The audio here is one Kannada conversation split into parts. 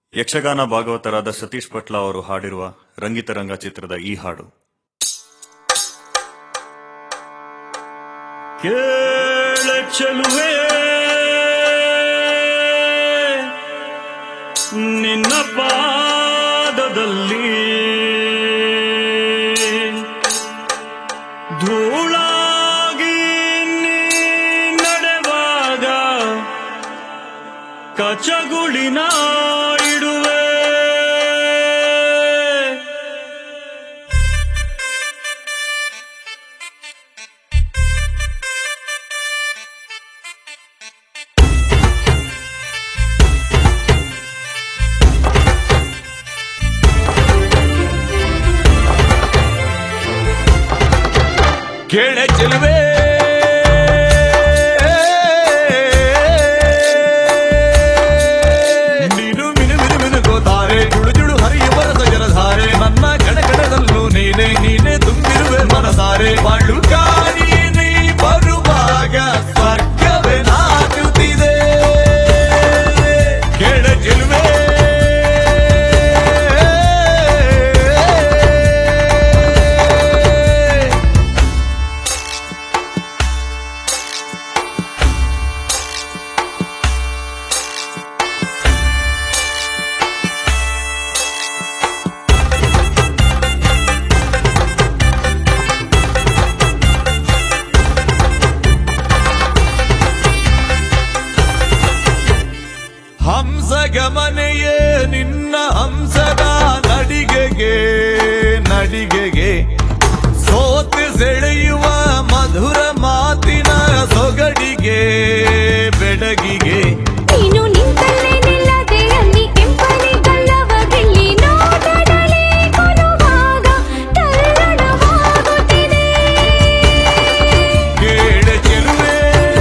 ಯಕ್ಷಗಾನ ಭಾಗವತರಾದ ಸತೀಶ್ ಪಟ್ಲ ಅವರು ಹಾಡಿರುವ ರಂಗಿತರಂಗ ಚಿತ್ರದ ಈ ಹಾಡು ಕೇಳ ಚೆಲುವೆ ನಿನ್ನ ಪಾದದಲ್ಲಿ ಧೂಳಾಗಿ ನೀ ನಡೆವಾಗ ಕಚಗುಳಿನ ಇಡುವೆ ಕೇಳೆ ಚೆಲುವೆ ನೀನು ಮಿನು ಮಿನು ಮಿನುಗೋತಾರೆ ಜುಳು ಜುಳು ಹರಿಯುವ ಸಜರಧಾರೆ ನನ್ನ ಕಣಕಣದಲ್ಲೂ ನೀನೆ ನೀನೆ ತುಂಬಿರುವೆ ಮನಸಾರೆ ಬಾಳು ಕಾಣಿ ನೀ ಬರುವಾಗ ಸ್ವರ್ಗವೇ ನಾಚುತ್ತಿದೆ ಕೇಳೆ ಚೆಲುವೆ ಹಂಸ ಗಮನೆಯೇ ನಿನ್ನ ಹಂಸದ ನಡಿಗೆಗೆ ನಡಿಗೆಗೆ ಸೋತು ಸೆಳೆಯುವ ಮಧುರ ಮಾತಿನ ಸೊಗಡಿಗೆ ಬೆಡಗಿಗೆ ನೀನು ನಿಂತಲ್ಲೇ ನಿಲ್ಲದೆ ಅಲ್ಲಿ ಕೆಂಪನೆ ಗಲ್ಲವ ಗಿಲ್ಲಿ ನೋಟದಲ್ಲಿ ಕೊಡುವಾಗ ತಲ್ಲಣವಾಗುತ್ತಿದೆ ಕೇಳ ಚೆಲುವೆ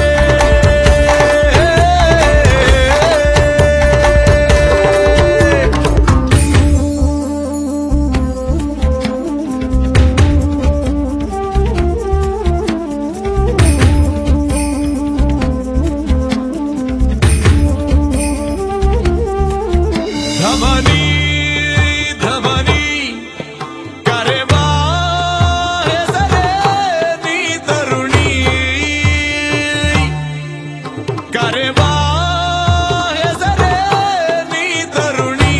ಧಮನಿ ಧಮನಿ ಕರೆವಾ ಹೆಸರೇ ನೀ ತರುಣಿ ಕರೆವಾ ಹೆಸರೇ ನೀ ತರುಣಿ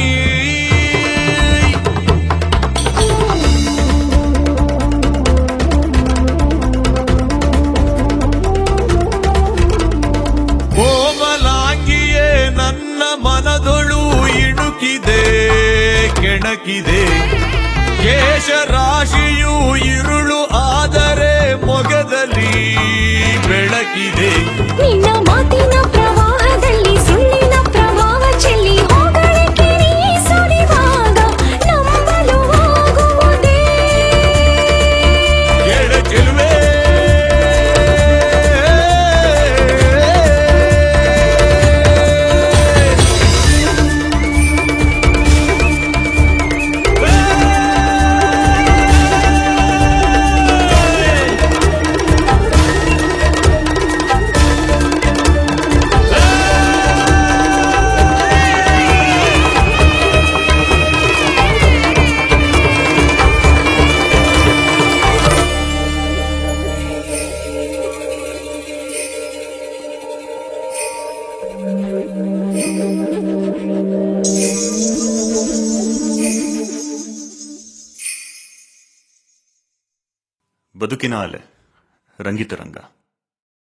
ಕೋಮಲಾಂಗಿಯೇ ನನ್ನ ಮನದೊಳು ಇಣುಕಿದೆ ಕೆಣಕಿದೆ ಕೇಶರಾಶಿಯು ಇರುಳು ಆದರೆ ಮೊಗದಲ್ಲಿ ಬೆಳಕಿದೆ ನಿನ್ನ ಮಾತಿನ ಪ್ರವಾಹದಲ್ಲಿ ಸುಳ್ಳಿನ ಪ್ರಭಾವ ಚೆಲ್ಲಿ ಹೋಗಲಿಕ್ಕೆ ನೀ ಸುರಿವಾಗ ನಂಬಲು ಆಗುವುದೇ ಕೇಳ ಚೆಲುವೆ ಬದುಕಿನ ಅಲೆ ರಂಗಿತರಂಗ